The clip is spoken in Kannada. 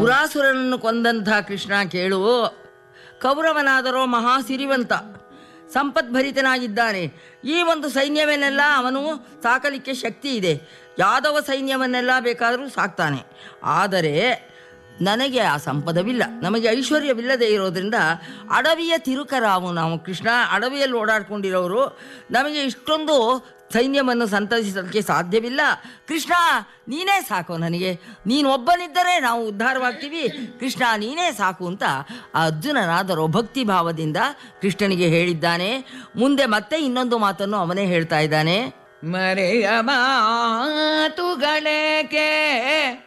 ಸುರಾಸುರನನ್ನು ಕೊಂದಂಥ ಕೃಷ್ಣ ಕೇಳು ಕೌರವನಾದರೋ ಮಹಾ ಸಿರಿವಂತ ಸಂಪದ್ಭರಿತನಾಗಿದ್ದಾನೆ ಈ ಒಂದು ಸೈನ್ಯವನ್ನೆಲ್ಲ ಅವನು ಸಾಕಲಿಕ್ಕೆ ಶಕ್ತಿ ಇದೆ ಯಾದವ ಸೈನ್ಯವನ್ನೆಲ್ಲ ಬೇಕಾದರೂ ಸಾಕ್ತಾನೆ ಆದರೆ ನನಗೆ ಆ ಸಂಪದವಿಲ್ಲ ನಮಗೆ ಐಶ್ವರ್ಯವಿಲ್ಲದೆ ಇರೋದ್ರಿಂದ ಅಡವಿಯ ತಿರುಕರಾವು ನಾವು ಕೃಷ್ಣ ಅಡವಿಯಲ್ಲಿ ಓಡಾಡ್ಕೊಂಡಿರೋರು ನಮಗೆ ಇಷ್ಟೊಂದು ಸೈನ್ಯವನ್ನು ಸಂತೈಸಲಿಕ್ಕೆ ಸಾಧ್ಯವಿಲ್ಲ ಕೃಷ್ಣ ನೀನೇ ಸಾಕು ನನಗೆ ನೀನು ಒಬ್ಬನಿದ್ದರೆ ನಾವು ಉದ್ಧಾರವಾಗ್ತೀವಿ ಕೃಷ್ಣ ನೀನೇ ಸಾಕು ಅಂತ ಆ ಅರ್ಜುನನಾದರೋ ಭಕ್ತಿ ಭಾವದಿಂದ ಕೃಷ್ಣನಿಗೆ ಹೇಳಿದ್ದಾನೆ ಮುಂದೆ ಮತ್ತೆ ಇನ್ನೊಂದು ಮಾತನ್ನು ಅವನೇ ಹೇಳ್ತಾ ಇದ್ದಾನೆ ಮರೆಯ ಮಾತುಗಳೇಕೆ